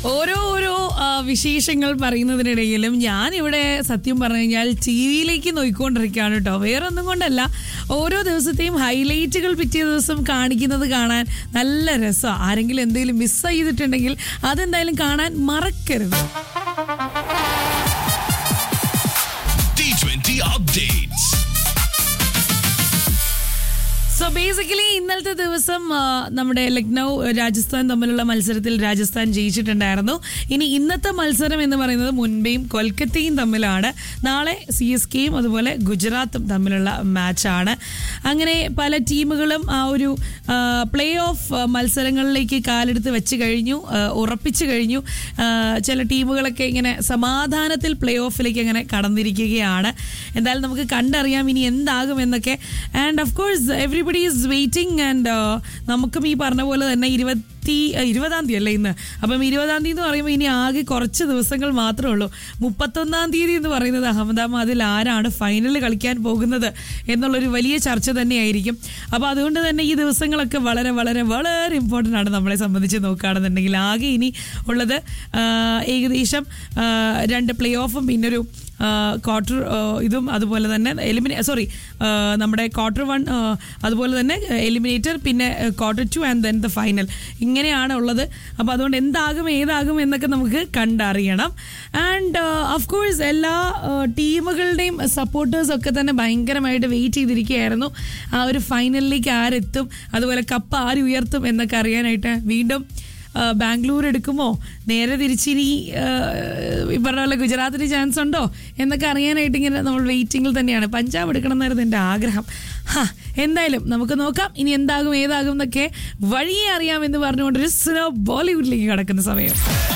ഓരോ ഓരോ ആ, വിശേഷങ്ങൾ പറയുന്നതിനിടയിലും ഞാൻ ഇവിടെ സത്യം പറഞ്ഞു കഴിഞ്ഞാൽ ടി വിയിലേക്ക് നോക്കിക്കൊണ്ടിരിക്കുകയാണ് കേട്ടോ വേറെ ഒന്നും കൊണ്ടല്ല ഓരോ ദിവസത്തെയും ഹൈലൈറ്റുകൾ പിറ്റേ ദിവസം കാണിക്കുന്നത് കാണാൻ നല്ല രസമാണ് ആരെങ്കിലും എന്തെങ്കിലും മിസ് ചെയ്തിട്ടുണ്ടെങ്കിൽ അതെന്തായാലും കാണാൻ മറക്കരുത് D20 updates. സോ ബേസിക്കലി ഇന്നലത്തെ ദിവസം ആ, നമ്മുടെ ലക്നൗ രാജസ്ഥാൻ തമ്മിലുള്ള മത്സരത്തിൽ രാജസ്ഥാൻ ജയിച്ചിട്ടുണ്ടായിരുന്നു ഇനി ഇന്നത്തെ മത്സരം എന്ന് പറയുന്നത് മുൻപേയും കൊൽക്കത്തയും തമ്മിലാണ് നാളെ സി എസ് കെയും അതുപോലെ ഗുജറാത്തും തമ്മിലുള്ള മാച്ചാണ് അങ്ങനെ പല ടീമുകളും ആ ഒരു പ്ലേ ഓഫ് മത്സരങ്ങളിലേക്ക് കാലെടുത്ത് വെച്ച് കഴിഞ്ഞു ആ, ഉറപ്പിച്ചു കഴിഞ്ഞു ആ, ചില ടീമുകളൊക്കെ ഇങ്ങനെ സമാധാനത്തിൽ പ്ലേ ഓഫിലേക്ക് അങ്ങനെ കടന്നിരിക്കുകയാണ് എന്തായാലും നമുക്ക് കണ്ടറിയാം ഇനി എന്താകും എന്നൊക്കെ and of course everybody is waiting and നമുക്കും ഈ പറഞ്ഞ പോലെ തന്നെ ഇരുപത്തി അഹ് ഇരുപതാം തീയതി അല്ലേ ഇന്ന് അപ്പം ഇരുപതാം തീയതി എന്ന് പറയുമ്പോൾ ഇനി ആകെ കുറച്ച് ദിവസങ്ങൾ മാത്രമേ ഉള്ളൂ മുപ്പത്തൊന്നാം തീയതി എന്ന് പറയുന്നത് അഹമ്മദാബാദിൽ ആരാണ് ഫൈനൽ കളിക്കാൻ പോകുന്നത് എന്നുള്ളൊരു വലിയ ചർച്ച തന്നെയായിരിക്കും അപ്പോൾ അതുകൊണ്ട് തന്നെ ഈ ദിവസങ്ങളൊക്കെ വളരെ വളരെ വളരെ ഇമ്പോർട്ടൻ്റ് ആണ് നമ്മളെ സംബന്ധിച്ച് നോക്കുകയാണെന്നുണ്ടെങ്കിൽ ആകെ ഇനി ഉള്ളത് ആ, ഏകദേശം ആ, രണ്ട് പ്ലേ ഓഫും പിന്നൊരു ക്വാർട്ടർ ഇതും അതുപോലെ തന്നെ എലിമിനേ സോറി നമ്മുടെ ക്വാർട്ടർ വൺ അതുപോലെ തന്നെ എലിമിനേറ്റർ പിന്നെ quarter two and then the final ഇങ്ങനെയാണ് ഉള്ളത് അപ്പോൾ അതുകൊണ്ട് എന്താകും ഏതാകും എന്നൊക്കെ നമുക്ക് കണ്ടറിയണം ആൻഡ് ഓഫ് കോഴ്സ് എല്ലാ ടീമുകളുടെയും സപ്പോർട്ടേഴ്സ് ഒക്കെ തന്നെ ഭയങ്കരമായിട്ട് വെയിറ്റ് ചെയ്തിരിക്കുകയായിരുന്നു ആ ഒരു ഫൈനലിലേക്ക് ആരെത്തും അതുപോലെ കപ്പ് ആര് ഉയർത്തും എന്നൊക്കെ അറിയാനായിട്ട് വീണ്ടും ആ, ബാംഗ്ലൂർ എടുക്കുമോ നേരെ തിരിച്ചിനി ആ, ഈ പറഞ്ഞ പോലെ ഗുജറാത്തിന് ചാൻസ് ഉണ്ടോ എന്നൊക്കെ അറിയാനായിട്ട് ഇങ്ങനെ നമ്മൾ വെയിറ്റിംഗിൽ തന്നെയാണ് പഞ്ചാബ് എടുക്കണം എന്നായിരുന്നു എൻ്റെ ആഗ്രഹം ഹാ എന്തായാലും നമുക്ക് നോക്കാം ഇനി എന്താകും ഏതാകും എന്നൊക്കെ വഴിയെ അറിയാമെന്ന് പറഞ്ഞുകൊണ്ട് ഒരു സ്നോ ബോളിവുഡിലേക്ക് കടക്കുന്ന സമയം